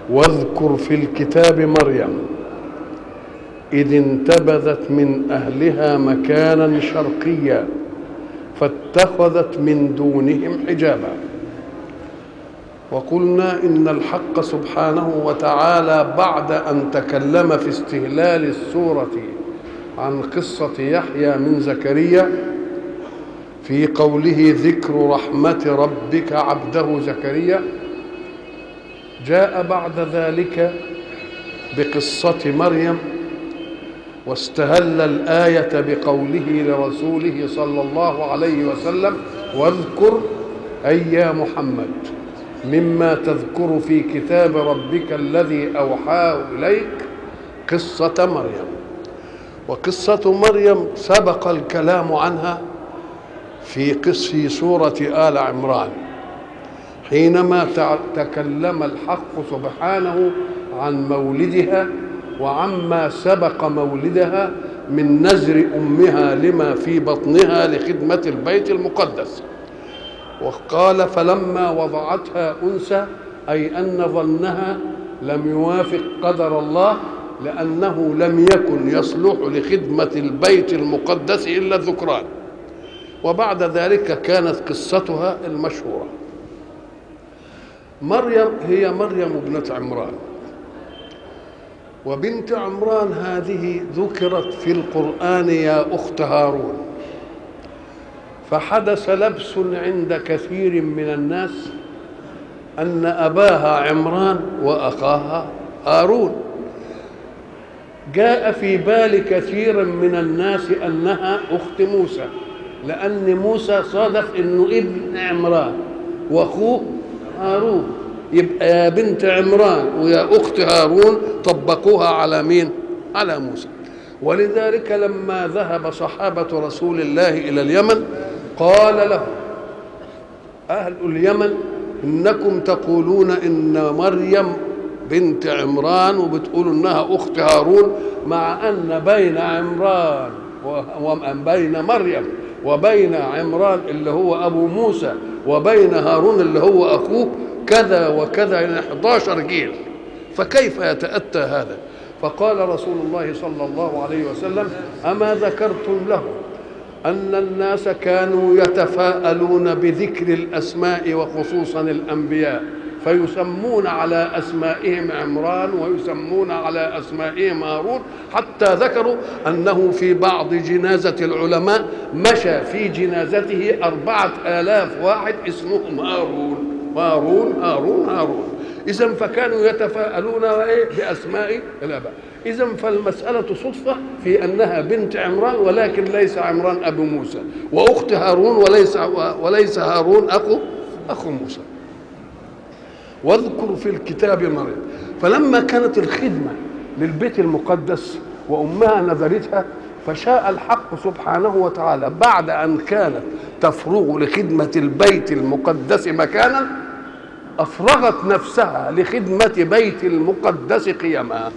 واذكر في الكتاب مريم إذ انتبذت من أهلها مكانا شرقيا فاتخذت من دونهم حجابا وقلنا إن الحق سبحانه وتعالى بعد أن تكلم في استهلال السورة عن قصة يحيى من زكريا في قوله ذكر رحمة ربك عبده زكريا جاء بعد ذلك بقصة مريم واستهل الآية بقوله لرسوله صلى الله عليه وسلم واذكر أي يا محمد مما تذكر في كتاب ربك الذي أوحاه إليك قصة مريم وقصة مريم سبق الكلام عنها في قصة سورة آل عمران حينما تكلم الحق سبحانه عن مولدها وعما سبق مولدها من نزر امها لما في بطنها لخدمه البيت المقدس وقال فلما وضعتها انثى اي ان ظنها لم يوافق قدر الله لانه لم يكن يصلح لخدمه البيت المقدس الا الذكران وبعد ذلك كانت قصتها المشهوره مريم هي مريم ابنه عمران وبنت عمران هذه ذكرت في القرآن يا أخت هارون فحدث لبس عند كثير من الناس أن أباها عمران وأخاها هارون جاء في بال كثير من الناس أنها أخت موسى لأن موسى صادف أنه ابن عمران وأخوه هارون يبقى يا بنت عمران ويا اخت هارون طبقوها على مين على موسى ولذلك لما ذهب صحابه رسول الله الى اليمن قال له اهل اليمن انكم تقولون ان مريم بنت عمران وبتقولوا انها اخت هارون مع ان بين عمران وبين مريم وبين عمران اللي هو ابو موسى وبين هارون اللي هو اخوه كذا وكذا يعني 11 جيل فكيف يتأتى هذا فقال رسول الله صلى الله عليه وسلم أما ذكرتم له أن الناس كانوا يتفاءلون بذكر الأسماء وخصوصا الأنبياء فيسمون على أسمائهم عمران ويسمون على أسمائهم هارون حتى ذكروا أنه في بعض جنازة العلماء مشى في جنازته أربعة آلاف واحد اسمهم هارون هارون هارون هارون إذا فكانوا يتفاءلون بأسماء الآباء إذا فالمسألة صدفة في أنها بنت عمران ولكن ليس عمران أبو موسى وأخت هارون وليس وليس هارون أخو أخو موسى واذكر في الكتاب مريم فلما كانت الخدمة للبيت المقدس وأمها نذرتها فشاء الحق سبحانه وتعالى بعد أن كانت تفرغ لخدمة البيت المقدس مكانا أفرغت نفسها لخدمة بيت المقدس قيما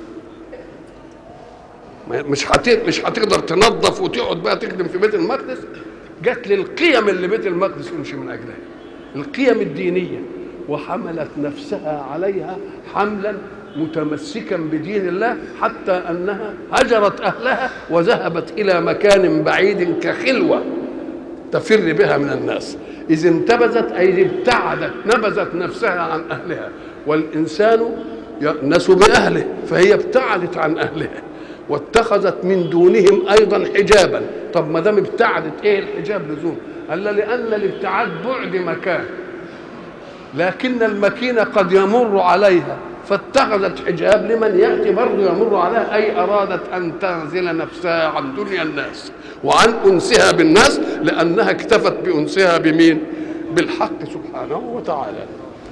مش مش هتقدر تنظف وتقعد بقى تخدم في بيت المقدس جت للقيم اللي بيت المقدس يمشي من أجلها القيم الدينية وحملت نفسها عليها حملا متمسكا بدين الله حتى انها هجرت اهلها وذهبت الى مكان بعيد كخلوه تفر بها من الناس اذ انتبذت اي ابتعدت نبذت نفسها عن اهلها والانسان يأنس باهله فهي ابتعدت عن اهلها واتخذت من دونهم ايضا حجابا طب ما دام ابتعدت ايه الحجاب لزوم قال لان الابتعاد بعد مكان لكن المكينه قد يمر عليها فاتخذت حجاب لمن ياتي برضه يمر عليها اي ارادت ان تنزل نفسها عن دنيا الناس وعن انسها بالناس لانها اكتفت بانسها بمين؟ بالحق سبحانه وتعالى.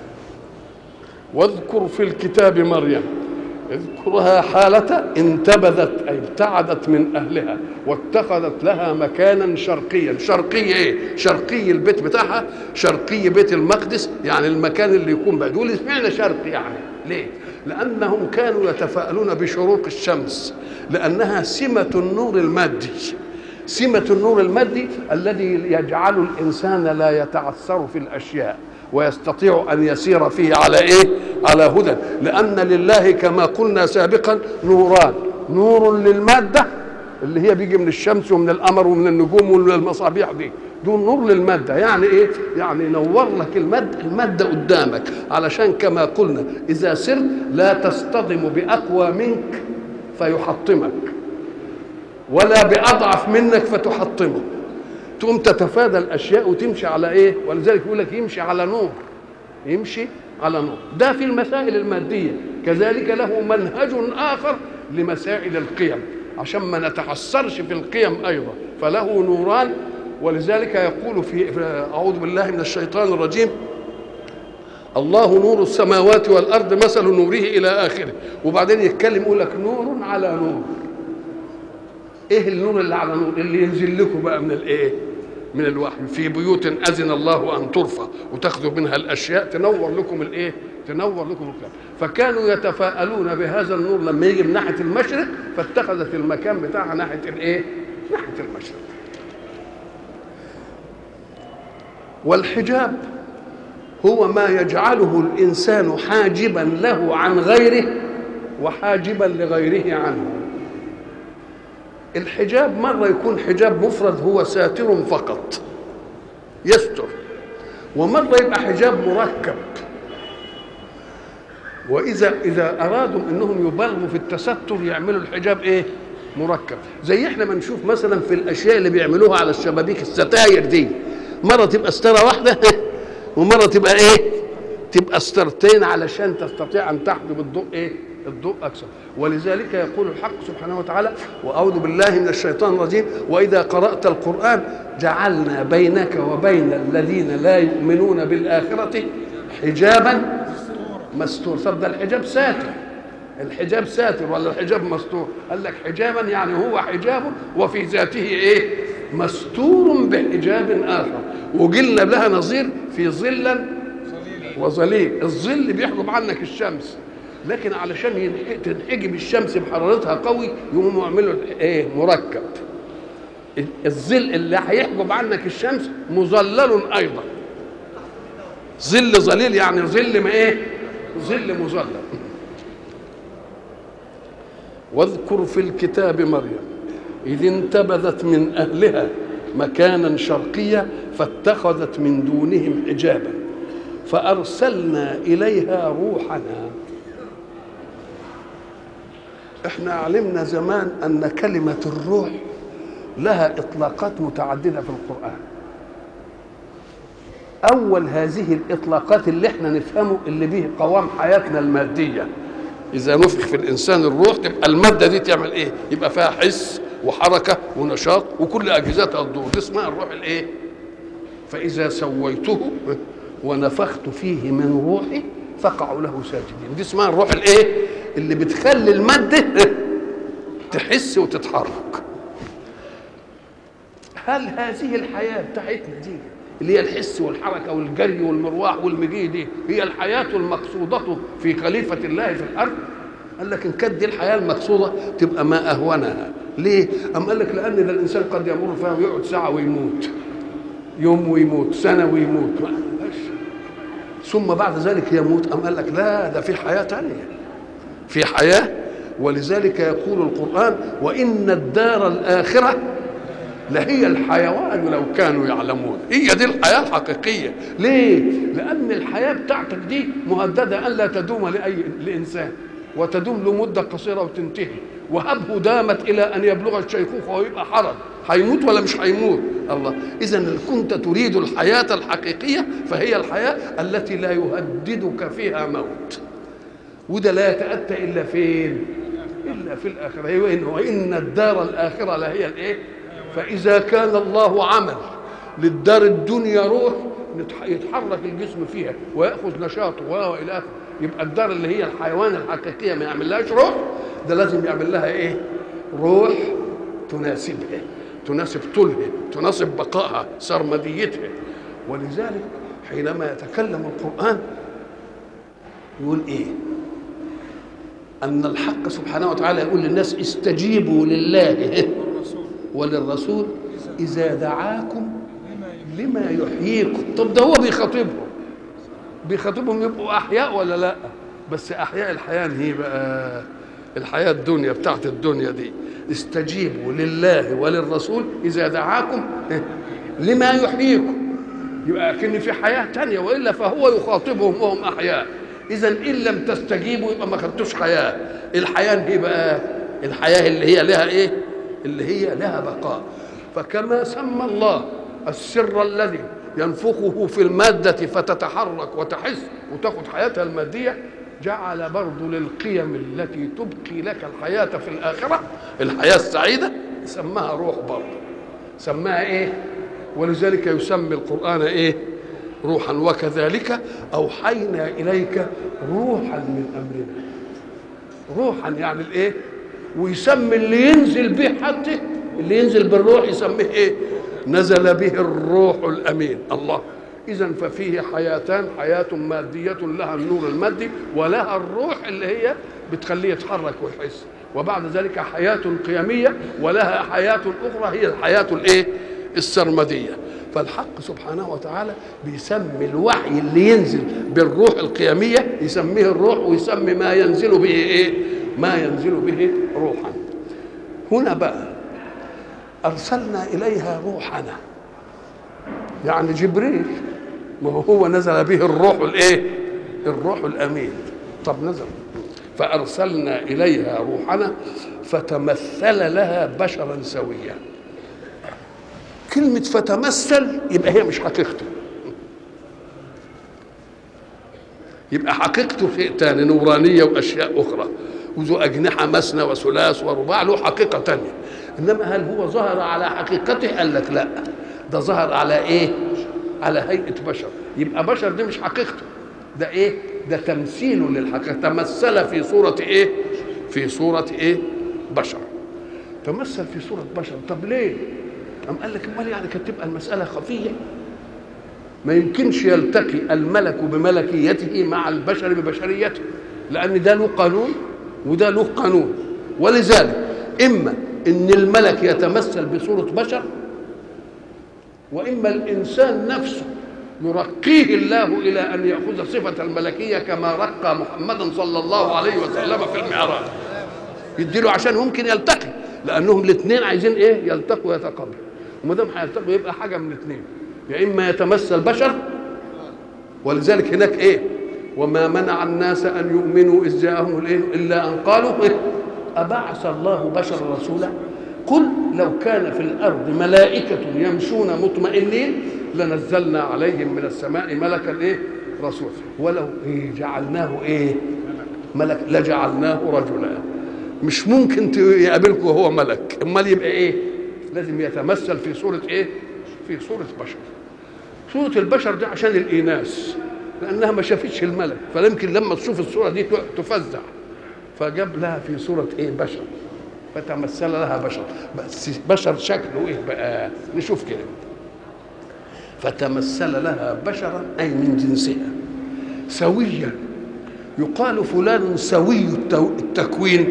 واذكر في الكتاب مريم اذكرها حالة انتبذت أي ابتعدت من أهلها واتخذت لها مكانا شرقيا شرقي إيه؟ شرقي البيت بتاعها شرقي بيت المقدس يعني المكان اللي يكون بعد دول اشمعنى شرقي يعني ليه؟ لأنهم كانوا يتفاءلون بشروق الشمس لأنها سمة النور المادي سمة النور المادي الذي يجعل الإنسان لا يتعثر في الأشياء ويستطيع ان يسير فيه على ايه على هدى لان لله كما قلنا سابقا نوران نور للماده اللي هي بيجي من الشمس ومن القمر ومن النجوم ومن المصابيح دي دول نور للماده يعني ايه يعني ينور لك الماده الماده قدامك علشان كما قلنا اذا سرت لا تصطدم باقوى منك فيحطمك ولا باضعف منك فتحطمه تقوم تتفادى الاشياء وتمشي على ايه ولذلك يقول لك يمشي على نور يمشي على نور ده في المسائل الماديه كذلك له منهج اخر لمسائل القيم عشان ما نتحسرش في القيم ايضا فله نوران ولذلك يقول في اعوذ بالله من الشيطان الرجيم الله نور السماوات والارض مثل نوره الى اخره وبعدين يتكلم يقول لك نور على نور ايه النور اللي على نور اللي ينزل لكم بقى من الايه من الوحي في بيوت اذن الله ان ترفع وتاخذوا منها الاشياء تنور لكم الايه تنور لكم الكلام فكانوا يتفاءلون بهذا النور لما يجي من ناحيه المشرق فاتخذت المكان بتاعها ناحيه الايه ناحيه المشرق والحجاب هو ما يجعله الانسان حاجبا له عن غيره وحاجبا لغيره عنه الحجاب مره يكون حجاب مفرد هو ساتر فقط يستر ومره يبقى حجاب مركب واذا اذا ارادوا انهم يبالغوا في التستر يعملوا الحجاب ايه مركب زي احنا ما نشوف مثلا في الاشياء اللي بيعملوها على الشبابيك الستاير دي مره تبقى ستاره واحده ومره تبقى ايه تبقى سترتين علشان تستطيع ان تحجب الضوء ايه الضوء اكثر ولذلك يقول الحق سبحانه وتعالى واعوذ بالله من الشيطان الرجيم واذا قرات القران جعلنا بينك وبين الذين لا يؤمنون بالاخره حجابا مستور طب ده الحجاب ساتر الحجاب ساتر ولا الحجاب مستور قال لك حجابا يعني هو حجاب وفي ذاته ايه مستور بحجاب اخر وقلنا لها نظير في ظلا وظليل الظل بيحجب عنك الشمس لكن علشان تنحجب الشمس بحرارتها قوي يقوموا يعملوا ايه مركب الظل اللي هيحجب عنك الشمس مظلل ايضا ظل ظليل يعني ظل ما ايه ظل مظلل واذكر في الكتاب مريم إذ انتبذت من أهلها مكانا شرقيا فاتخذت من دونهم حجابا فأرسلنا إليها روحنا احنا علمنا زمان أن كلمة الروح لها إطلاقات متعددة في القرآن أول هذه الإطلاقات اللي احنا نفهمه اللي به قوام حياتنا المادية إذا نفخ في الإنسان الروح تبقى المادة دي تعمل إيه؟ يبقى فيها حس وحركة ونشاط وكل أجهزتها تدور دي اسمها الروح الإيه؟ فإذا سويته ونفخت فيه من روحي فقعوا له ساجدين دي اسمها الروح الإيه؟ اللي بتخلي المادة تحس وتتحرك هل هذه الحياة بتاعتنا دي اللي هي الحس والحركة والجري والمرواح والمجي دي هي الحياة المقصودة في خليفة الله في الأرض قال لك إن كانت دي الحياة المقصودة تبقى ما أهونها ليه؟ أم قال لك لأن ده الإنسان قد يمر فيها ويقعد ساعة ويموت يوم ويموت سنة ويموت ثم بعد ذلك يموت أم قال لك لا ده في حياة تانية في حياة ولذلك يقول القرآن وإن الدار الآخرة لهي الحيوان لو كانوا يعلمون هي دي الحياة الحقيقية ليه؟ لأن الحياة بتاعتك دي مهددة أن لا تدوم لأي لإنسان وتدوم لمدة قصيرة وتنتهي وهبه دامت إلى أن يبلغ الشيخوخة ويبقى حرج هيموت ولا مش هيموت الله إذا إن كنت تريد الحياة الحقيقية فهي الحياة التي لا يهددك فيها موت وده لا يتأتى إلا فين؟ إلا في الآخرة وإن الدار الآخرة لهي الإيه؟ فإذا كان الله عمل للدار الدنيا روح يتحرك الجسم فيها ويأخذ نشاطه وإلى آخره يبقى الدار اللي هي الحيوان الحقيقية ما يعملهاش روح ده لازم يعمل لها إيه؟ روح تناسبها تناسب طولها تناسب بقائها سرمديتها ولذلك حينما يتكلم القرآن يقول إيه؟ أن الحق سبحانه وتعالى يقول للناس استجيبوا لله وللرسول إذا دعاكم لما يحييكم طب ده هو بيخاطبهم بيخاطبهم يبقوا احياء ولا لا بس احياء الحياه هي بقى الحياه الدنيا بتاعت الدنيا دي استجيبوا لله وللرسول اذا دعاكم لما يحييكم يبقى كن في حياه تانية والا فهو يخاطبهم وهم احياء اذا ان لم تستجيبوا يبقى ما خدتوش حياه الحياه دي بقى الحياه اللي هي لها ايه اللي هي لها بقاء فكما سمى الله السر الذي ينفخه في المادة فتتحرك وتحس وتاخد حياتها المادية جعل برضه للقيم التي تبقي لك الحياة في الآخرة الحياة السعيدة سماها روح برضه سماها إيه ولذلك يسمي القرآن إيه روحا وكذلك أوحينا إليك روحا من أمرنا روحا يعني الإيه ويسمي اللي ينزل به حتى اللي ينزل بالروح يسميه إيه نزل به الروح الأمين الله إذا ففيه حياتان حياة مادية لها النور المادي ولها الروح اللي هي بتخليه يتحرك ويحس وبعد ذلك حياة قيمية ولها حياة أخرى هي الحياة الإيه؟ السرمدية فالحق سبحانه وتعالى بيسمي الوحي اللي ينزل بالروح القيمية يسميه الروح ويسمي ما ينزل به إيه؟ ما ينزل به روحا هنا بقى أرسلنا إليها روحنا يعني جبريل ما هو نزل به الروح الايه الروح الامين طب نزل فارسلنا اليها روحنا فتمثل لها بشرا سويا كلمة فتمثل يبقى هي مش حقيقته يبقى حقيقته شيء تاني نورانية وأشياء أخرى وذو أجنحة مثنى وثلاث ورباع له حقيقة تانية إنما هل هو ظهر على حقيقته قال لك لا ده ظهر على إيه على هيئة بشر يبقى بشر دي مش حقيقته ده ايه ده تمثيل للحقيقة تمثل في صورة ايه في صورة ايه بشر تمثل في صورة بشر طب ليه أم قال لك امال يعني كانت تبقى المسألة خفية ما يمكنش يلتقي الملك بملكيته مع البشر ببشريته لأن ده له قانون وده له قانون ولذلك إما إن الملك يتمثل بصورة بشر واما الانسان نفسه يرقيه الله الى ان ياخذ صفه الملكيه كما رقى محمدا صلى الله عليه وسلم في المعراج يديله عشان ممكن يلتقي لانهم الاثنين عايزين ايه يلتقوا ويتقابلوا وما دام هيلتقوا يبقى حاجه من الاثنين يا اما يتمثل بشر ولذلك هناك ايه وما منع الناس ان يؤمنوا اذ جاءهم الايه الا ان قالوا إيه؟ ابعث الله بشرا رسولا قل لو كان في الارض ملائكه يمشون مطمئنين لنزلنا عليهم من السماء ملكا ايه رسول ولو إيه جعلناه ايه ملك لجعلناه رجلا مش ممكن يقابلكم وهو ملك امال يبقى ايه لازم يتمثل في صوره ايه في صوره بشر صوره البشر دي عشان الاناث لانها ما شافتش الملك فيمكن لما تشوف الصوره دي تفزع فجاب لها في صوره ايه بشر فتمثل لها بشر بس بشر شكله ايه بقى نشوف كده فتمثل لها بشرا اي من جنسها سويا يقال فلان سوي التكوين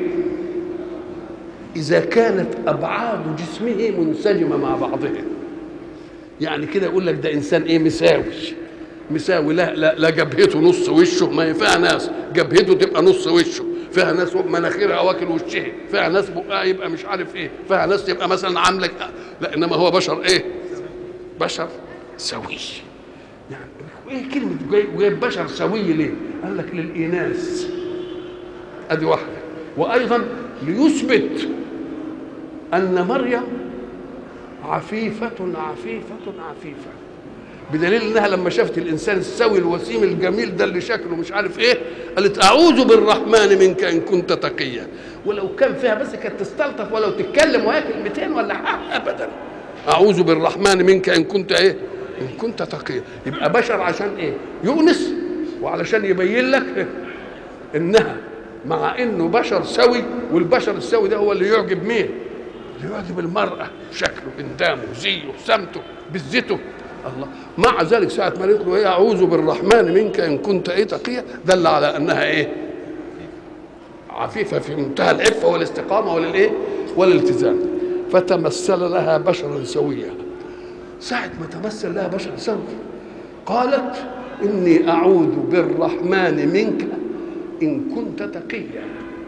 اذا كانت ابعاد جسمه منسجمه مع بعضها يعني كده يقول لك ده انسان ايه مساوي مساوي لا لا, لا جبهته نص وشه ما فيها ناس جبهته تبقى نص وشه فيها ناس مناخيرها اواكل وشها فيها ناس بقها يبقى مش عارف ايه فيها ناس تبقى مثلا عامله لا انما هو بشر ايه بشر سوي يعني ايه كلمه جايب بشر سوي ليه قال لك للاناث ادي واحده وايضا ليثبت ان مريم عفيفه عفيفه عفيفه بدليل انها لما شافت الانسان السوي الوسيم الجميل ده اللي شكله مش عارف ايه قالت اعوذ بالرحمن منك ان كنت تقيا ولو كان فيها بس كانت تستلطف ولو تتكلم وهي كلمتين ولا حاجه ابدا اعوذ بالرحمن منك ان كنت ايه ان كنت تقيا يبقى بشر عشان ايه يؤنس وعلشان يبين لك انها مع انه بشر سوي والبشر السوي ده هو اللي يعجب مين اللي يعجب المراه شكله اندامه زيه سمته بزته الله مع ذلك ساعة ما قالت له ايه اعوذ بالرحمن منك ان كنت ايه تقيا دل على انها ايه عفيفة في منتهى العفة والاستقامة وللايه والالتزام فتمثل لها بشرا سويا ساعة ما تمثل لها بشرا سوي قالت إني أعوذ بالرحمن منك إن كنت تقيا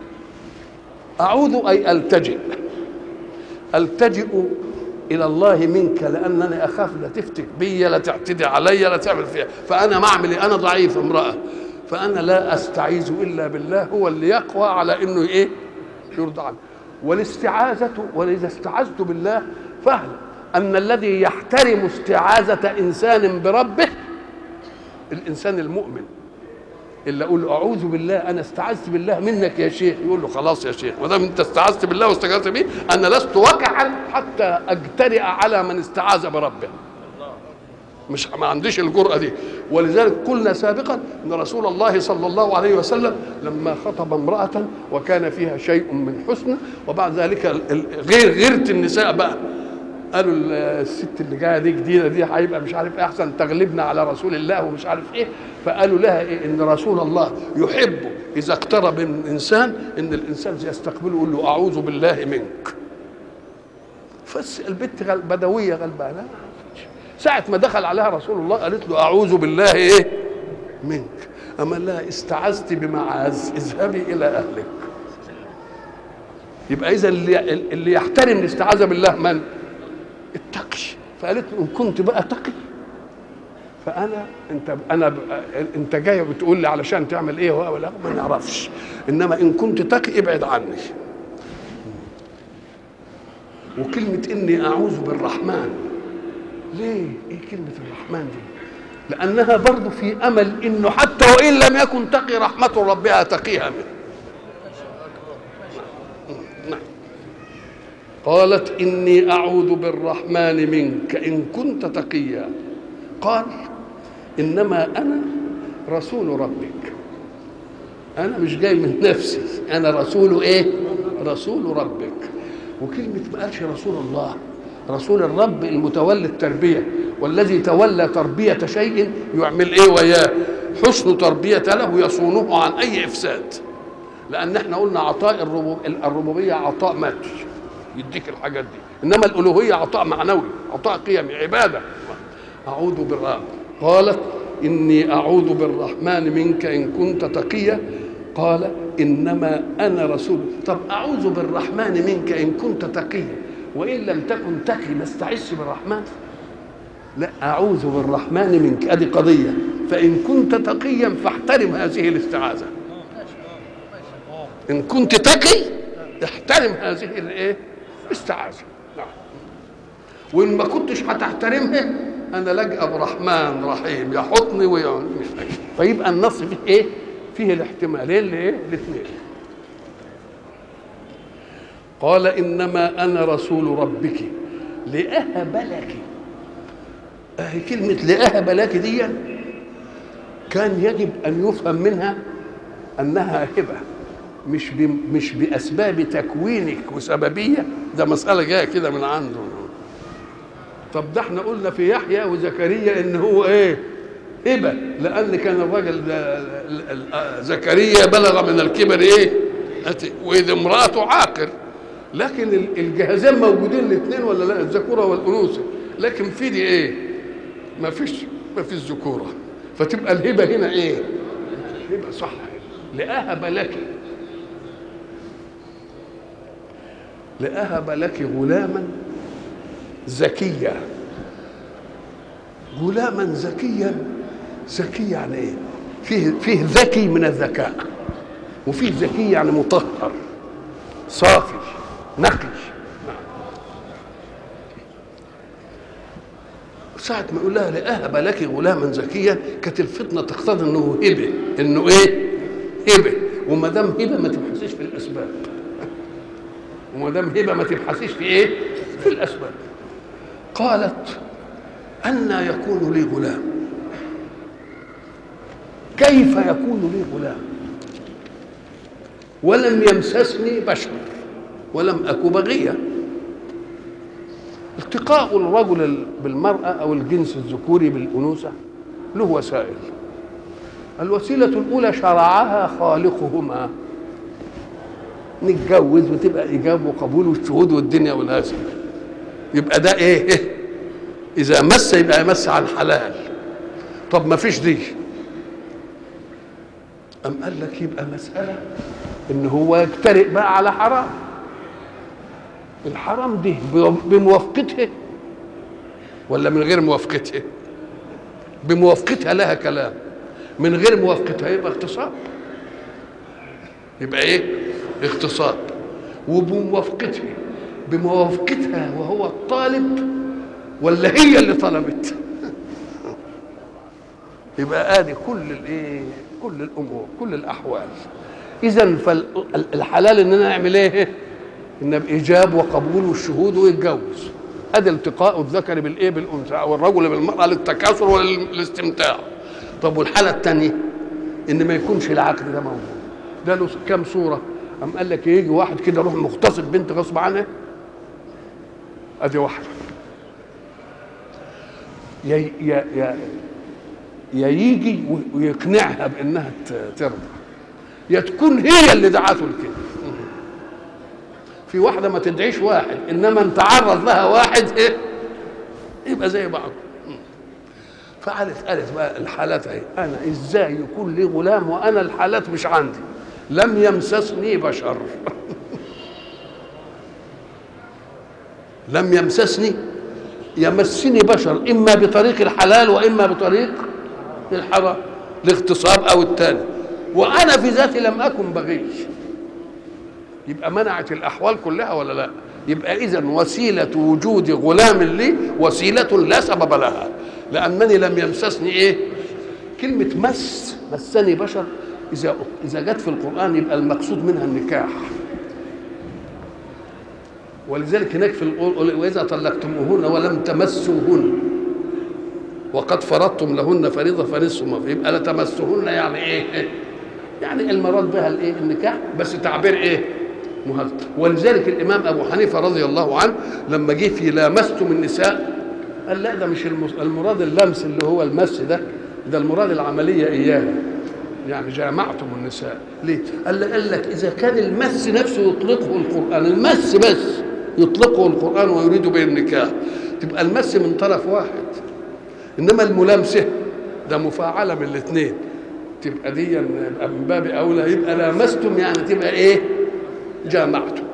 أعوذ أي ألتجئ ألتجئ إلى الله منك لأنني أخاف لا تفتك بي لا تعتدي علي لا تعمل فيها فأنا ما أعمل إيه؟ أنا ضعيف امرأة فأنا لا أستعيذ إلا بالله هو اللي يقوى على إنه إيه يرضى عنه والاستعاذة ولذا استعذت بالله فاعلم أن الذي يحترم استعاذة إنسان بربه الإنسان المؤمن اللي اقول له اعوذ بالله انا استعذت بالله منك يا شيخ يقول له خلاص يا شيخ ما دام انت استعذت بالله واستجرت به انا لست وقعا حتى اجترئ على من استعاذ بربه مش ما عنديش الجرأة دي ولذلك قلنا سابقا ان رسول الله صلى الله عليه وسلم لما خطب امرأة وكان فيها شيء من حسن وبعد ذلك غير غيرة النساء بقى قالوا الست اللي جايه دي جديده دي هيبقى مش عارف ايه احسن تغلبنا على رسول الله ومش عارف ايه فقالوا لها ايه ان رسول الله يحب اذا اقترب من انسان ان الانسان يستقبله يقول له اعوذ بالله منك بس البت غل بدويه غلبانه ساعة ما دخل عليها رسول الله قالت له أعوذ بالله إيه منك أما لا استعذت بمعاذ اذهبي إلى أهلك يبقى إذا اللي, اللي يحترم الاستعاذة بالله من؟ التقي فقالت له ان كنت بقى تقي فانا انت انا انت جاي بتقول لي علشان تعمل ايه ولا ما نعرفش انما ان كنت تقي ابعد عني وكلمة إني أعوذ بالرحمن ليه؟ إيه كلمة الرحمن دي؟ لأنها برضه في أمل إنه حتى وإن لم يكن تقي رحمة ربها تقيها منه نعم قالت إني أعوذ بالرحمن منك إن كنت تقيا قال إنما أنا رسول ربك أنا مش جاي من نفسي أنا رسول إيه رسول ربك وكلمة ما قالش رسول الله رسول الرب المتولي التربية والذي تولى تربية شيء يعمل إيه وياه حسن تربية له يصونه عن أي إفساد لأن احنا قلنا عطاء الربوبية عطاء مادي يديك الحاجات دي انما الالوهيه عطاء معنوي عطاء قيمي عباده اعوذ بالرحمن قالت اني اعوذ بالرحمن منك ان كنت تقيا قال انما انا رسول طب اعوذ بالرحمن منك ان كنت تقيا وان لم تكن تقي ما استعذش بالرحمن لا اعوذ بالرحمن منك ادي قضيه فان كنت تقيا فاحترم هذه الاستعاذه ان كنت تقي احترم هذه الايه استعاذة نعم وإن ما كنتش هتحترمها أنا لجأ برحمن رحيم يحطني ويعني فيبقى النص فيه إيه؟ فيه الاحتمالين لإيه؟ الاثنين قال إنما أنا رسول ربك لأهب لك أهي كلمة لأهب لك دي كان يجب أن يفهم منها أنها هبة مش مش باسباب تكوينك وسببيه ده مساله جايه كده من عنده طب ده احنا قلنا في يحيى وزكريا ان هو ايه هبه لان كان الراجل زكريا بلغ من الكبر ايه واذ امراته عاقر لكن الجهازين موجودين الاثنين ولا لا الذكوره والانوثه لكن في دي ايه ما فيش ما فيش ذكوره فتبقى الهبه هنا ايه هبه صح لأهب لك لأهب لك غلاما زكيا غلاما زكيا زكي يعني ايه فيه فيه ذكي من الذكاء وفيه ذكي يعني مطهر صافي نقي ساعة ما يقول لها لأهب لك غلاما زكيا كانت الفتنة تقتضي انه هبه انه ايه؟ هبه وما دام هبه ما تبحثيش في الاسباب وما دام هبه ما تبحثيش في ايه؟ في الاسباب قالت أنى يكون لي غلام كيف يكون لي غلام ولم يمسسني بشر ولم أك بغيا التقاء الرجل بالمرأة أو الجنس الذكوري بالأنوثة له وسائل الوسيلة الأولى شرعها خالقهما نتجوز وتبقى إيجاب وقبول والشهود والدنيا والهزل يبقى ده إيه؟ إذا مس يبقى يمس عن حلال طب ما فيش دي أم قال لك يبقى مسألة إن هو يجترئ بقى على حرام الحرام دي بموافقته ولا من غير موافقته بموافقتها لها كلام من غير موافقتها يبقى اغتصاب يبقى ايه اغتصاب وبموافقته بموافقتها وهو الطالب ولا هي اللي طلبت يبقى ادي كل الايه كل الامور كل الاحوال اذا فالحلال اننا نعمل ايه ان بايجاب وقبول والشهود ويتجوز ادي التقاء الذكر بالايه بالانثى او الرجل بالمراه للتكاثر وللاستمتاع طب والحاله الثانيه ان ما يكونش العقد ده موجود ده له كام صوره أم قال لك يجي واحد كده يروح مغتصب بنت غصب عنها ادي واحده يا يا يا يا يجي ويقنعها بانها ترضى يا تكون هي اللي دعته لكده في واحده ما تدعيش واحد انما ان تعرض لها واحد ايه يبقى زي بعض فقالت قالت بقى الحالات اهي انا ازاي يكون لي غلام وانا الحالات مش عندي لم يمسسني بشر لم يمسسني يمسني بشر اما بطريق الحلال واما بطريق الحرام الاغتصاب او الثاني وانا في ذاتي لم اكن بغي يبقى منعت الاحوال كلها ولا لا يبقى اذا وسيله وجود غلام لي وسيله لا سبب لها لانني لم يمسسني ايه كلمه مس مسني بشر اذا اذا جت في القران يبقى المقصود منها النكاح ولذلك هناك في القول واذا طلقتموهن ولم تمسوهن وقد فرضتم لهن فريضه فنصف ما يبقى لا تمسوهن يعني ايه؟ يعني المراد بها الايه؟ النكاح بس تعبير ايه؟ مهذب ولذلك الامام ابو حنيفه رضي الله عنه لما جه في لامستم النساء قال لا ده مش المراد اللمس اللي هو المس ده ده المراد العمليه اياها يعني جامعتم النساء ليه؟ قال قال لك اذا كان المس نفسه يطلقه القران المس بس يطلقه القران ويريد به النكاح تبقى المس من طرف واحد انما الملامسه ده مفاعله من الاثنين تبقى دي يبقى من باب اولى يبقى لامستم يعني تبقى ايه؟ جامعتم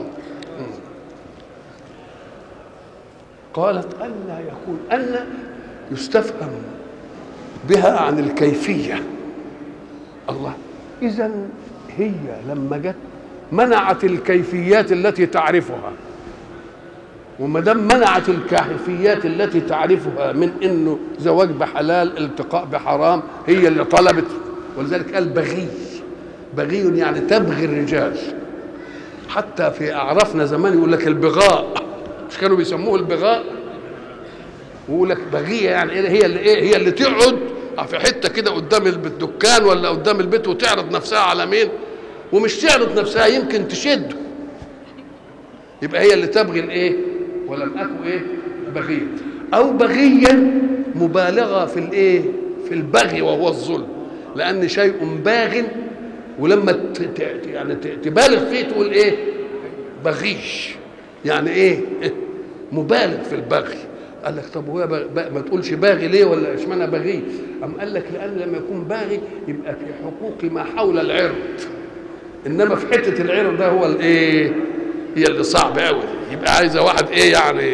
قالت ألا يكون أن يستفهم بها عن الكيفية الله إذا هي لما جت منعت الكيفيات التي تعرفها وما دام منعت الكيفيات التي تعرفها من انه زواج بحلال التقاء بحرام هي اللي طلبت ولذلك قال بغي بغي يعني تبغي الرجال حتى في اعرافنا زمان يقول لك البغاء مش كانوا بيسموه البغاء ويقول لك بغيه يعني إيه هي اللي ايه هي اللي تقعد في حته كده قدام الدكان ولا قدام البيت وتعرض نفسها على مين ومش تعرض نفسها يمكن تشده يبقى هي اللي تبغي الايه ولم اكن ايه بغيه او بغيا مبالغه في الايه في البغي وهو الظلم لان شيء باغ ولما ت... ت... يعني ت... تبالغ فيه تقول ايه بغيش يعني ايه مبالغ في البغي قال لك طب هو بغ... ما تقولش باغي ليه ولا اشمعنى بغي ام قال لك لان لما يكون باغي يبقى في حقوق ما حول العرض انما في حته العرض ده هو الايه هي اللي صعب قوي يبقى عايزه واحد ايه يعني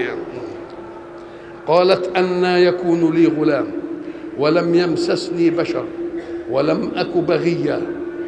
قالت أن يكون لي غلام ولم يمسسني بشر ولم أك بغيا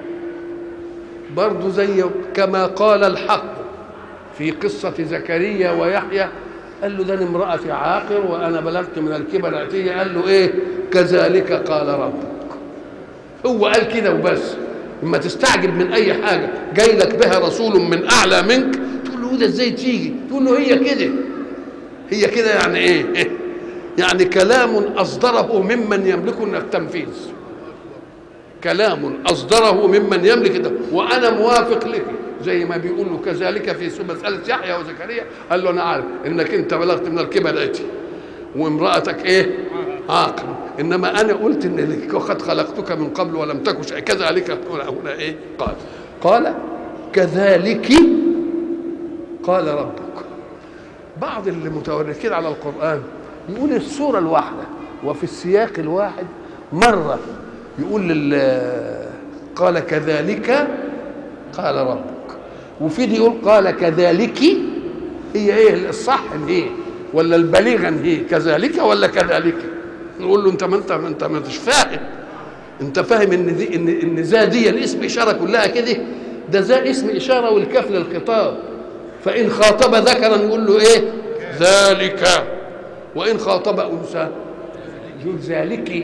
برضو زي كما قال الحق في قصة زكريا ويحيى قال له ده امرأتي عاقر وأنا بلغت من الكبر عتية قال له إيه كذلك قال ربك هو قال كده وبس لما تستعجب من أي حاجة جاي لك بها رسول من أعلى منك تقول له ده إزاي تيجي تقول له هي كده هي كده يعني إيه يعني كلام أصدره ممن يملك التنفيذ كلام أصدره ممن يملك ده وأنا موافق لك زي ما بيقول له كذلك في مسألة يحيى وزكريا قال له أنا عارف إنك أنت بلغت من الكبر أتي وامرأتك إيه عاقل إنما أنا قلت إن لك وقد خلقتك من قبل ولم تك شيء كذلك هنا, هنا إيه قال قال كذلك قال ربك بعض اللي متوركين على القرآن يقول السورة الواحدة وفي السياق الواحد مرة يقول لل قال كذلك قال ربك وفي دي يقول قال كذلك هي ايه الصح هي ولا البليغا هي كذلك ولا كذلك نقول له انت ما انت ما انت ما انتش فاهم انت فاهم ان دي ان ان ذا دي الاسم اشاره كلها كده ده ذا اسم اشاره والكاف للخطاب فان خاطب ذكرا يقول له ايه ذلك وان خاطب انثى يقول ذلك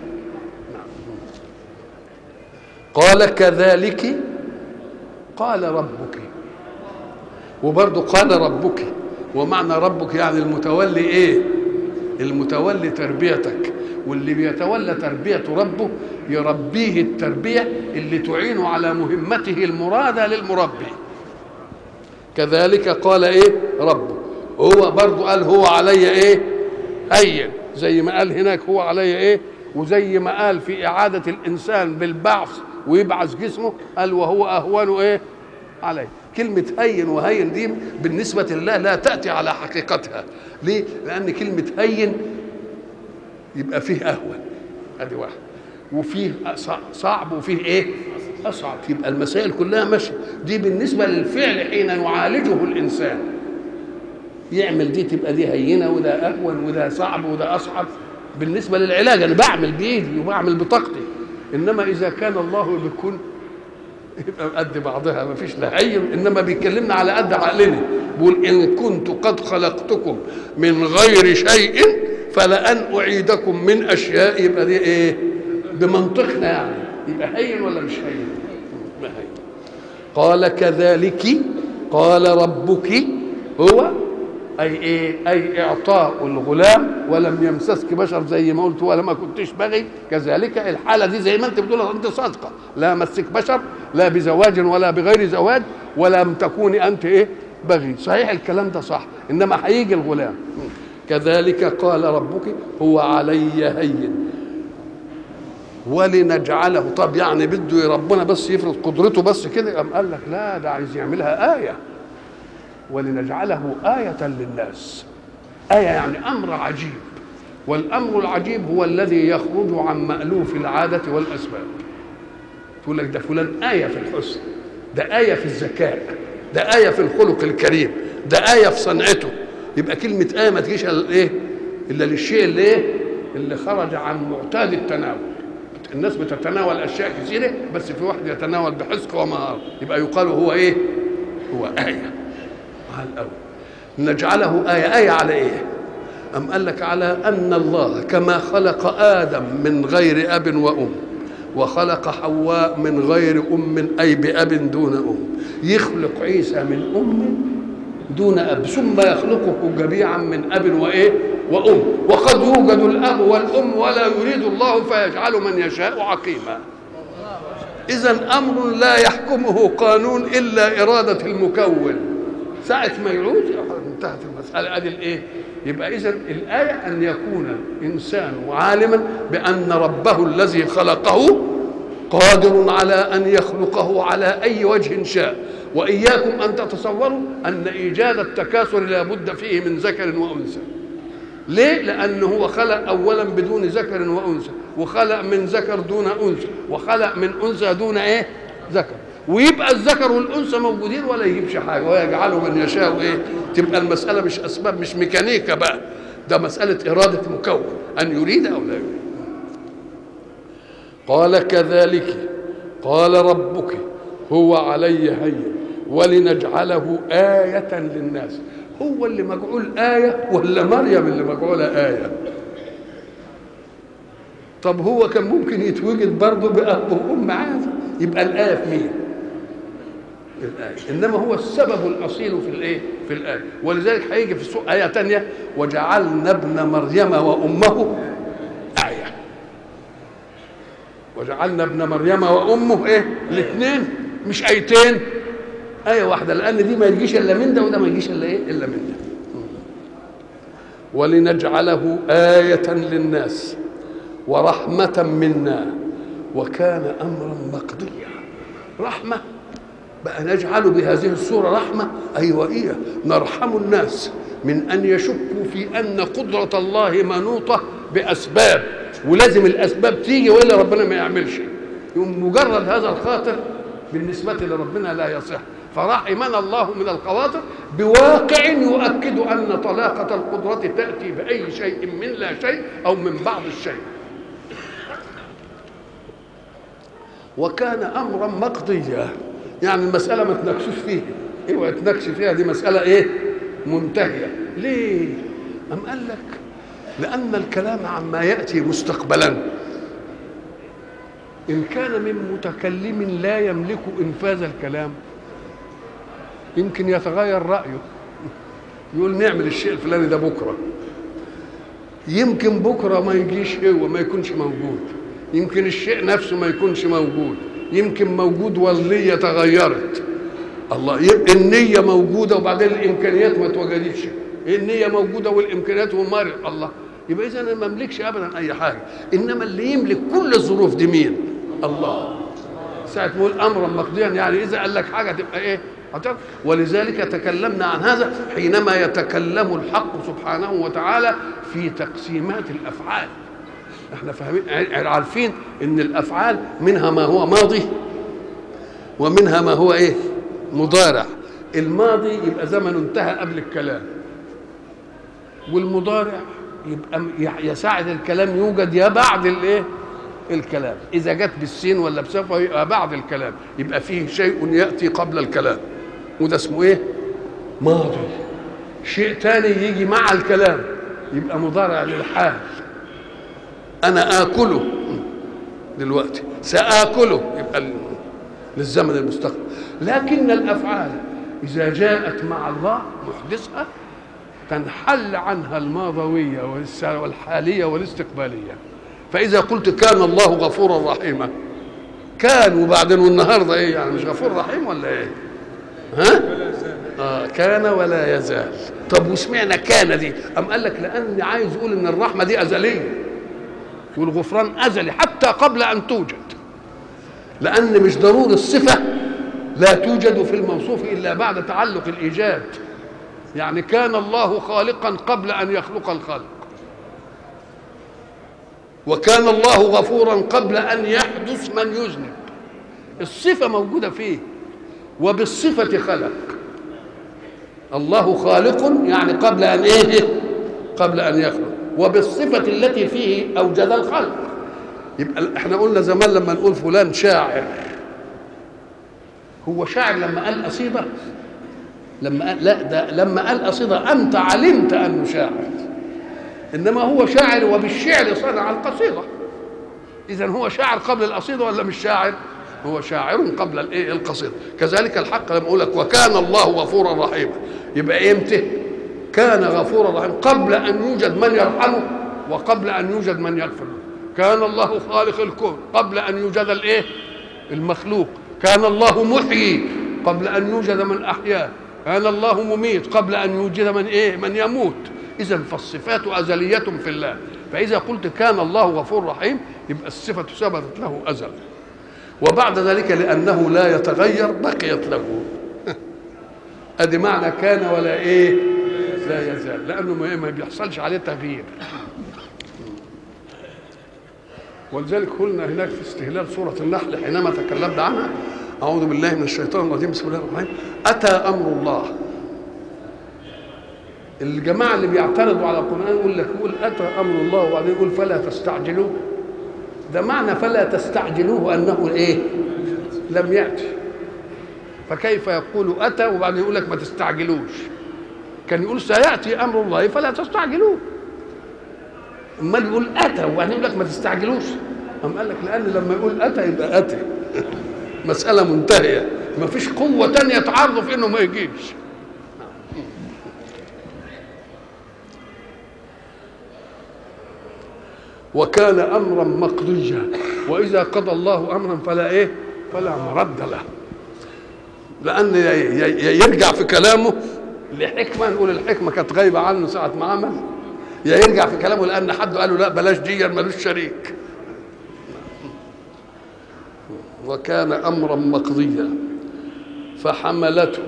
قال كذلك قال ربك وبرضه قال ربك ومعنى ربك يعني المتولي ايه المتولي تربيتك واللي بيتولى تربية ربه يربيه التربية اللي تعين على مهمته المرادة للمربي كذلك قال ايه ربه هو برضه قال هو علي ايه هين زي ما قال هناك هو علي ايه وزي ما قال في إعادة الإنسان بالبعث ويبعث جسمه قال وهو أهون ايه عليه كلمة هين وهين دي بالنسبة لله لا تأتي على حقيقتها ليه؟ لأن كلمة هين يبقى فيه أهون ادي واحد وفيه صعب وفيه ايه اصعب يبقى المسائل كلها ماشيه دي بالنسبه للفعل حين يعالجه الانسان يعمل دي تبقى دي هينه وده اهون وده صعب وده اصعب بالنسبه للعلاج انا بعمل بايدي وبعمل بطاقتي انما اذا كان الله بكل يبقى قد بعضها ما فيش لا هين انما بيكلمنا على قد عقلنا بيقول ان كنت قد خلقتكم من غير شيء فلان اعيدكم من اشياء يبقى دي ايه بمنطقنا يعني يبقى هين ولا مش هين ما هين قال كذلك قال ربك هو اي ايه اي اعطاء الغلام ولم يمسسك بشر زي ما قلت ولا ما كنتش بغي كذلك الحاله دي زي ما انت بتقول انت صادقه لا مسك بشر لا بزواج ولا بغير زواج ولم تكوني انت ايه بغي صحيح الكلام ده صح انما هيجي الغلام كذلك قال ربك هو علي هين ولنجعله طب يعني بده ربنا بس يفرض قدرته بس كده قام قال لك لا ده عايز يعملها آية ولنجعله آية للناس آية يعني أمر عجيب والأمر العجيب هو الذي يخرج عن مألوف العادة والأسباب تقول لك ده فلان آية في الحسن ده آية في الذكاء ده آية في الخلق الكريم ده آية في صنعته يبقى كلمة آية ما تجيش إلا إيه؟ إلا للشيء اللي إيه؟ اللي خرج عن معتاد التناول الناس بتتناول أشياء كثيرة بس في واحد يتناول بحسق ومهارة يبقى يقال هو إيه؟ هو آية على الأول نجعله آية آية على إيه؟ أم قال لك على أن الله كما خلق آدم من غير أب وأم وخلق حواء من غير أم أي بأب دون أم يخلق عيسى من أم دون أب ثم يخلقه جميعا من أب وإيه وأم وقد يوجد الأب والأم ولا يريد الله فيجعل من يشاء عقيما إذا أمر لا يحكمه قانون إلا إرادة المكون ساعة ما يعود انتهت المسألة أدي الإيه يبقى إذا الآية أن يكون الإنسان عالما بأن ربه الذي خلقه قادر على أن يخلقه على أي وجه شاء وإياكم أن تتصوروا أن إيجاد التكاثر لا بد فيه من ذكر وأنثى ليه؟ لأنه هو خلق أولا بدون ذكر وأنثى وخلق من ذكر دون أنثى وخلق من أنثى دون إيه؟ ذكر ويبقى الذكر والأنثى موجودين ولا يجيبش حاجة ويجعله من يشاء إيه؟ تبقى المسألة مش أسباب مش ميكانيكا بقى ده مسألة إرادة مكون أن يريد أو لا يريد قال كذلك قال ربك هو علي هين ولنجعله آية للناس هو اللي مجعول آية ولا مريم اللي مجعولة آية طب هو كان ممكن يتوجد برضه بأب وأم عادي يبقى الآية في مين؟ الآية إنما هو السبب الأصيل في الإيه؟ في الآية ولذلك هيجي في السوق آية تانية وجعلنا ابن مريم وأمه آية وجعلنا ابن مريم وأمه إيه؟ الاثنين مش آيتين آية واحدة لأن دي ما يجيش إلا من ده وده ما يجيش إلا إيه؟ إلا من ده ولنجعله آية للناس ورحمة منا وكان أمرا مقضيا رحمة بقى نجعل بهذه الصورة رحمة أيوة إيه نرحم الناس من أن يشكوا في أن قدرة الله منوطة بأسباب ولازم الأسباب تيجي وإلا ربنا ما يعملش يقوم مجرد هذا الخاطر بالنسبة لربنا لا يصح فرحمنا الله من الخواطر بواقع يؤكد أن طلاقة القدرة تأتي بأي شيء من لا شيء أو من بعض الشيء وكان أمرا مقضيا يعني المسألة ما تناقشوش فيها ايوه تناقش فيها دي مسألة ايه منتهية ليه أم قال لك لأن الكلام عما يأتي مستقبلا إن كان من متكلم لا يملك إنفاذ الكلام يمكن يتغير رأيه يقول نعمل الشيء الفلاني ده بكرة يمكن بكرة ما يجيش هو ما يكونش موجود يمكن الشيء نفسه ما يكونش موجود يمكن موجود والنية تغيرت الله يبقى النية موجودة وبعدين الإمكانيات ما توجدتش النية موجودة والإمكانيات ومارق الله يبقى إذا أنا ما أملكش أبدا أي حاجة إنما اللي يملك كل الظروف دي مين؟ الله ساعة ما يقول أمرا مقضيا يعني إذا قال لك حاجة تبقى إيه؟ هتعرف ولذلك تكلمنا عن هذا حينما يتكلم الحق سبحانه وتعالى في تقسيمات الافعال احنا فاهمين عارفين ان الافعال منها ما هو ماضي ومنها ما هو ايه مضارع الماضي يبقى زمن انتهى قبل الكلام والمضارع يبقى يساعد الكلام يوجد يا بعد الايه الكلام اذا جت بالسين ولا بسوف يبقى بعد الكلام يبقى فيه شيء ياتي قبل الكلام وده اسمه ايه ماضي شيء تاني يجي مع الكلام يبقى مضارع للحال انا اكله دلوقتي ساكله يبقى للزمن المستقبل لكن الافعال اذا جاءت مع الله محدثها تنحل عنها الماضويه والحاليه والاستقباليه فاذا قلت كان الله غفورا رحيما كان وبعدين والنهارده ايه يعني مش غفور رحيم ولا ايه ها آه كان ولا يزال طب وسمعنا كان دي أم قال لك لأني عايز يقول إن الرحمة دي أزلية والغفران أزلي حتى قبل أن توجد لأن مش ضروري الصفة لا توجد في الموصوف إلا بعد تعلق الإيجاد يعني كان الله خالقا قبل أن يخلق الخلق وكان الله غفورا قبل أن يحدث من يذنب الصفة موجودة فيه وبالصفة خلق الله خالق يعني قبل أن إيه قبل أن يخلق وبالصفة التي فيه أوجد الخلق يبقى احنا قلنا زمان لما نقول فلان شاعر هو شاعر لما قال قصيدة لما قال لا ده لما قال قصيدة أنت علمت أنه شاعر إنما هو شاعر وبالشعر صنع القصيدة إذا هو شاعر قبل القصيدة ولا مش شاعر؟ هو شاعر قبل الايه القصيده كذلك الحق لما اقول لك وكان الله غفورا رحيما يبقى امتى كان غفورا رحيما قبل ان يوجد من يرحمه وقبل ان يوجد من يغفر له كان الله خالق الكون قبل ان يوجد الايه المخلوق كان الله محيي قبل ان يوجد من احياه كان الله مميت قبل ان يوجد من ايه من يموت اذا فالصفات ازليه في الله فاذا قلت كان الله غفور رحيم يبقى الصفه ثبتت له ازل وبعد ذلك لأنه لا يتغير بقيت له ادي معنى كان ولا ايه لا يزال لانه ما بيحصلش عليه تغيير ولذلك قلنا هناك في استهلال سورة النحل حينما تكلمنا عنها أعوذ بالله من الشيطان الرجيم بسم الله الرحمن الرحيم أتى أمر الله الجماعة اللي بيعترضوا على القرآن يقول لك يقول أتى أمر الله وبعدين يقول فلا تستعجلوه ده معنى فلا تستعجلوه انه ايه لم ياتي فكيف يقول اتى وبعدين يقول لك ما تستعجلوش كان يقول سياتي امر الله فلا تستعجلوه امال يقول اتى وبعدين يقول لك ما تستعجلوش أم قال لك لان لما يقول اتى يبقى اتى مساله منتهيه ما فيش قوه تانية تعرضه في انه ما يجيش وكان امرا مقضيا واذا قضى الله امرا فلا ايه فلا مرد له لان يرجع في كلامه لحكمه نقول الحكمه كانت غايبه عنه ساعه ما عمل يا يرجع في كلامه لان حد قال له لا بلاش دي ملوش شريك وكان امرا مقضيا فحملته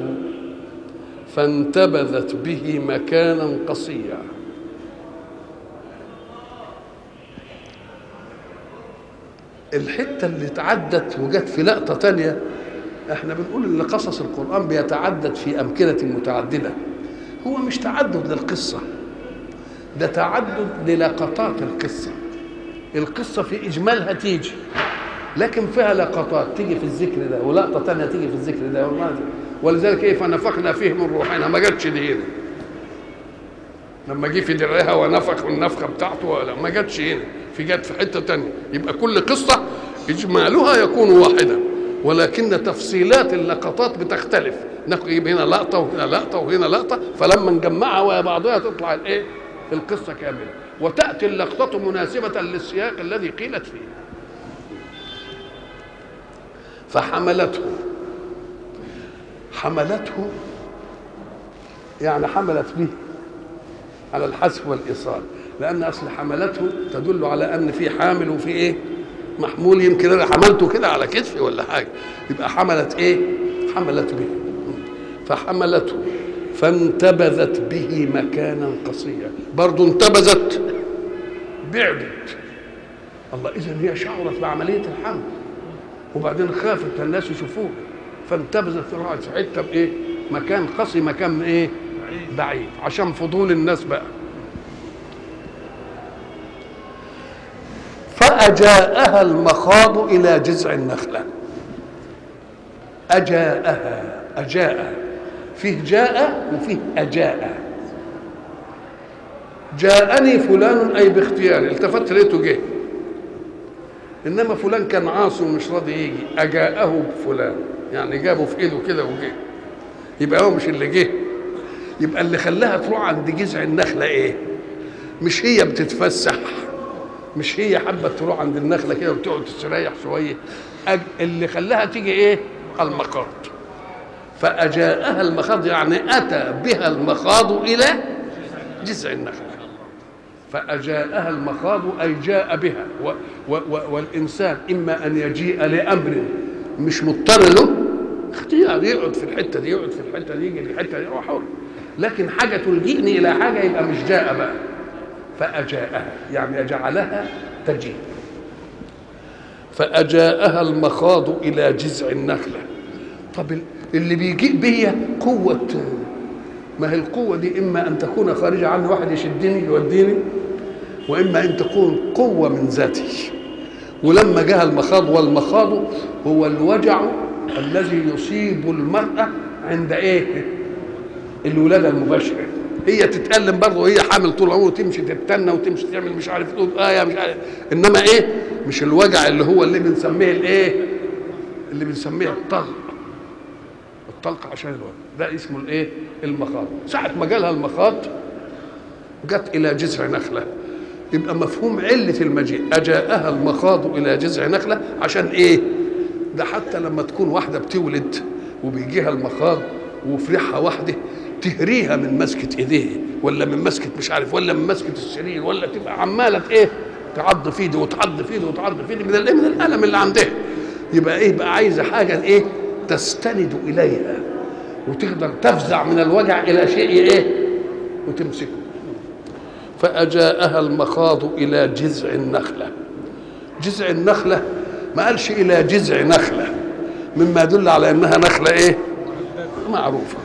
فانتبذت به مكانا قصيا الحته اللي اتعدت وجت في لقطه تانية احنا بنقول ان قصص القران بيتعدد في امكنه متعدده هو مش تعدد للقصه ده تعدد للقطات القصه القصه في اجمالها تيجي لكن فيها لقطات تيجي في الذكر ده ولقطه تانية تيجي في الذكر ده ولذلك ايه فنفخنا فيه من روحنا ما جاتش دي هنا لما جه في درعها ونفخ النفخه بتاعته ولا ما جاتش هنا في جت في حته تانية يبقى كل قصه اجمالها يكون واحدا ولكن تفصيلات اللقطات بتختلف نجيب هنا لقطه وهنا لقطه وهنا لقطه فلما نجمعها ويا بعضها تطلع الايه القصه كامله وتاتي اللقطه مناسبه للسياق الذي قيلت فيه فحملته حملته يعني حملت به على الحذف والايصال لان اصل حملته تدل على ان في حامل وفي ايه محمول يمكن انا حملته كده على كتفي ولا حاجه يبقى حملت ايه حملت به فحملته فانتبذت به مكانا قصيا برضه انتبذت بعدت الله اذا هي شعرت بعمليه الحمل وبعدين خافت الناس يشوفوه فانتبذت راحت في حته بايه مكان قصي مكان ايه بعيد عشان فضول الناس بقى فأجاءها المخاض إلى جذع النخلة أجاءها أجاء فيه جاء وفيه أجاء جاءني فلان أي باختياري التفت لقيته جه إنما فلان كان عاصي ومش راضي يجي أجاءه فلان يعني جابه في إيده كده وجه يبقى هو مش اللي جه يبقى اللي خلاها تروح عند جذع النخلة إيه مش هي بتتفسح مش هي حابه تروح عند النخله كده وتقعد تستريح شويه أج... اللي خلاها تيجي ايه المخاض فاجاءها المخاض يعني اتى بها المخاض الى جذع النخله فاجاءها المخاض اي جاء بها و... و... و... والانسان اما ان يجيء لامر مش مضطر له اختيار يقعد في الحته دي يقعد في الحته دي يجي في الحته دي هو حر لكن حاجه تلجئني الى حاجه يبقى مش جاء بقى فأجاءها يعني جعلها تجيء فأجاءها المخاض إلى جذع النخلة طب اللي بيجيء بيا قوة ما هي القوة دي إما أن تكون خارجة عني واحد يشدني يوديني وإما أن تكون قوة من ذاتي ولما جاء المخاض والمخاض هو الوجع الذي يصيب المرأة عند إيه؟ الولادة المباشرة هي تتألم برضه وهي حامل طول عمره تمشي تتنى وتمشي تعمل مش عارف تقول آية مش عارف إنما إيه مش الوجع اللي هو اللي بنسميه الإيه اللي بنسميه الطلق الطلق عشان الوجع ده اسمه الإيه المخاض ساعة ما جالها المخاض جت إلى جذع نخلة يبقى مفهوم علة المجيء أجاءها المخاض إلى جذع نخلة عشان إيه ده حتى لما تكون واحدة بتولد وبيجيها المخاض وفي ريحها واحده تهريها من مسكة ايديه ولا من مسكة مش عارف ولا من مسكة السرير ولا تبقى عمالة ايه تعض في دي وتعض في دي وتعض في دي من الايه من الالم اللي عندها يبقى ايه بقى عايزه حاجه ايه تستند اليها وتقدر تفزع من الوجع الى شيء ايه وتمسكه فاجاءها المخاض الى جذع النخله جذع النخله ما قالش الى جذع نخله مما يدل على انها نخله ايه معروفه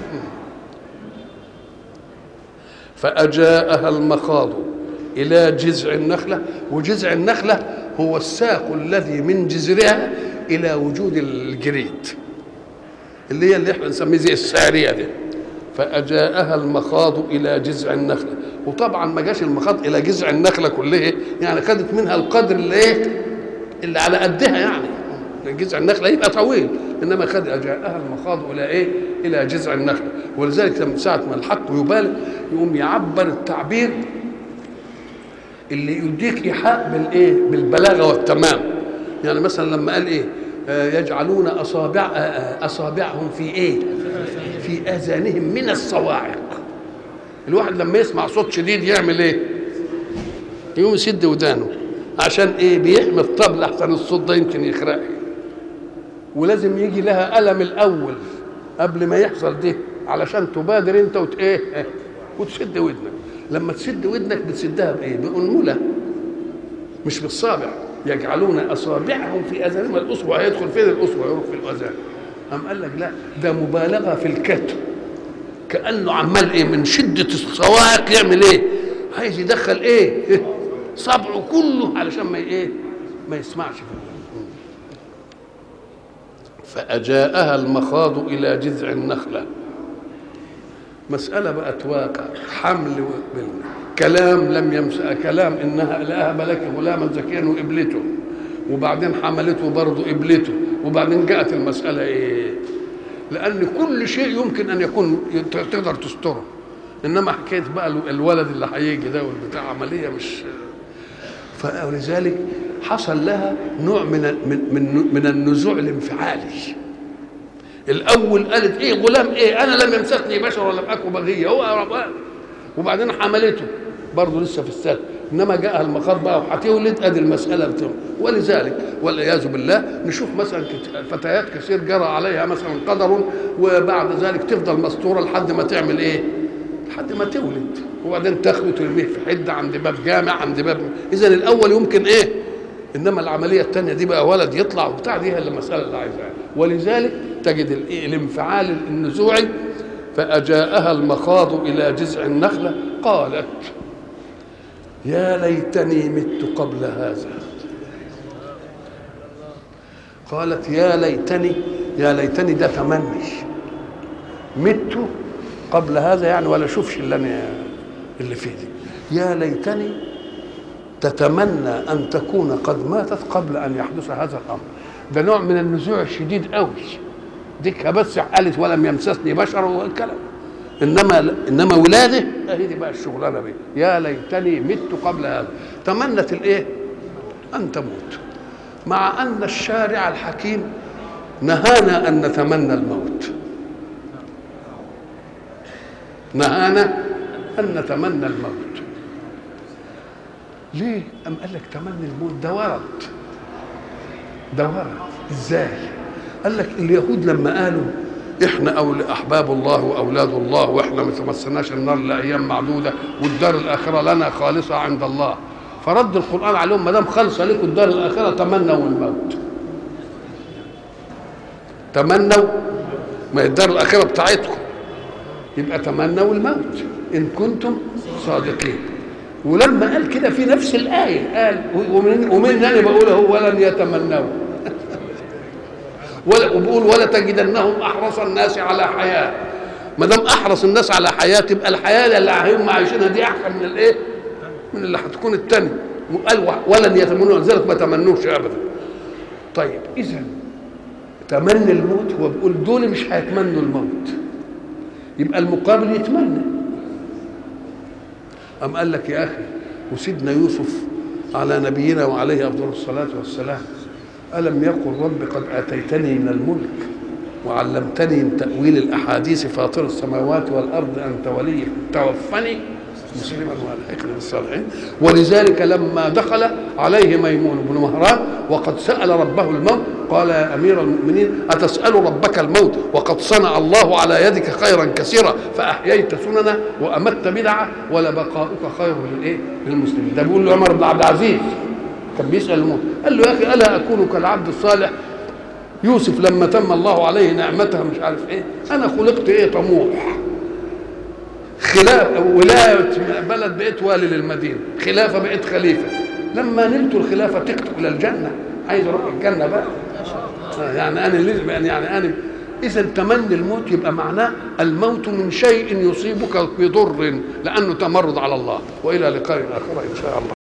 فأجاءها المخاض إلى جذع النخلة وجذع النخلة هو الساق الذي من جذرها إلى وجود الجريد اللي هي اللي احنا نسميه زي السارية دي فأجاءها المخاض إلى جذع النخلة وطبعا ما جاش المخاض إلى جذع النخلة كلها يعني خدت منها القدر اللي ايه اللي على قدها يعني جذع النخلة يبقى طويل انما خد اجاءها المخاض الى ايه؟ الى جذع النخله ولذلك لما ساعه ما الحق يبالغ يقوم يعبر التعبير اللي يديك ايحاء بالايه؟ بالبلاغه والتمام يعني مثلا لما قال ايه؟ آه يجعلون اصابع آه اصابعهم في ايه؟ في اذانهم من الصواعق الواحد لما يسمع صوت شديد يعمل ايه؟ يقوم يسد ودانه عشان ايه؟ بيحمي الطبل احسن الصوت ده يمكن يخرقه ولازم يجي لها ألم الأول قبل ما يحصل ده علشان تبادر أنت وت إيه وتسد ودنك لما تسد ودنك بتسدها بإيه؟ بأنملة مش بالصابع يجعلون اصابعهم في اذانهم الاصبع هيدخل فين الاصبع يروح في الاذان قام قال لك لا ده مبالغه في الكتم كانه عمال ايه من شده الصواعق يعمل ايه عايز يدخل ايه صبعه كله علشان ما ايه ما يسمعش في فأجاءها المخاض إلى جذع النخلة مسألة بقت واقع حمل كلام لم يمسأ كلام إنها لأهب لك غلاما زكيا وقبلته وبعدين حملته برضه قبلته وبعدين جاءت المسألة إيه لأن كل شيء يمكن أن يكون تقدر تستره إنما حكاية بقى الولد اللي هيجي ده والبتاع عملية مش فلذلك حصل لها نوع من من من, من النزوع الانفعالي الاول قالت ايه غلام ايه انا لم يمسسني بشر ولم اكن بغيه هو ربان وبعدين حملته برضه لسه في السد انما جاءها المخاض بقى وهتولد ادي المساله بتاعه ولذلك والعياذ بالله نشوف مثلا فتيات كثير جرى عليها مثلا قدر وبعد ذلك تفضل مستوره لحد ما تعمل ايه؟ لحد ما تولد وبعدين تاخده ترميه في حده عند باب جامع عند باب اذا الاول يمكن ايه؟ انما العمليه الثانيه دي بقى ولد يطلع وبتاع دي هي المساله اللي عايزاها ولذلك تجد الانفعال النزوعي فاجاءها المخاض الى جذع النخله قالت يا ليتني مت قبل هذا قالت يا ليتني يا ليتني ده تمني مت قبل هذا يعني ولا اشوفش اللي انا اللي فيه دي يا ليتني تتمنى ان تكون قد ماتت قبل ان يحدث هذا الامر ده نوع من النزوع الشديد قوي ديك بس قالت ولم يمسسني بشر والكلام انما انما ولاده هي دي بقى الشغلانه بيه يا ليتني مت قبل هذا تمنت الايه ان تموت مع ان الشارع الحكيم نهانا ان نتمنى الموت نهانا ان نتمنى الموت ليه ام قال لك تمني الموت ده ورد ده ورد ازاي قال لك اليهود لما قالوا احنا أول احباب الله واولاد الله واحنا ما تمسناش النار لايام معدوده والدار الاخره لنا خالصه عند الله فرد القران عليهم ما دام خالصه لكم الدار الاخره تمنوا الموت تمنوا ما الدار الاخره بتاعتكم يبقى تمنوا الموت ان كنتم صادقين ولما قال كده في نفس الايه قال ومن ومن انا بقول هو ولن يتمنوا ولا وبقول ولا تجدنهم احرص الناس على حياه ما دام احرص الناس على حياه تبقى الحياه اللي هم عايشينها دي احسن من الايه؟ من اللي هتكون الثانيه وقال ولن يتمنوا لذلك ما تمنوش ابدا طيب اذا تمني الموت هو بيقول دول مش هيتمنوا الموت يبقى المقابل يتمنى أم قال لك يا أخي وسيدنا يوسف على نبينا وعليه أفضل الصلاة والسلام ألم يقل رب قد آتيتني من الملك وعلمتني من تأويل الأحاديث فاطر السماوات والأرض أنت ولي توفني مسلما والحقني بالصالحين ولذلك لما دخل عليه ميمون بن مهران وقد سأل ربه الموت قال يا أمير المؤمنين أتسأل ربك الموت وقد صنع الله على يدك خيرا كثيرا فأحييت سننا وأمت بدعة ولبقاؤك خير للإيه؟ للمسلمين ده بيقول له عمر بن عبد العزيز كان بيسأل الموت قال له يا أخي ألا أكون كالعبد الصالح يوسف لما تم الله عليه نعمته مش عارف ايه انا خلقت ايه طموح خلاف ولايه بلد بقيت والي للمدينه خلافه بقيت خليفه لما نلت الخلافه تكتب الى الجنه عايز اروح الجنه بقى يعني انا لازم يعني انا اذا تمني الموت يبقى معناه الموت من شيء يصيبك بضر لانه تمرد على الله والى لقاء اخر ان شاء الله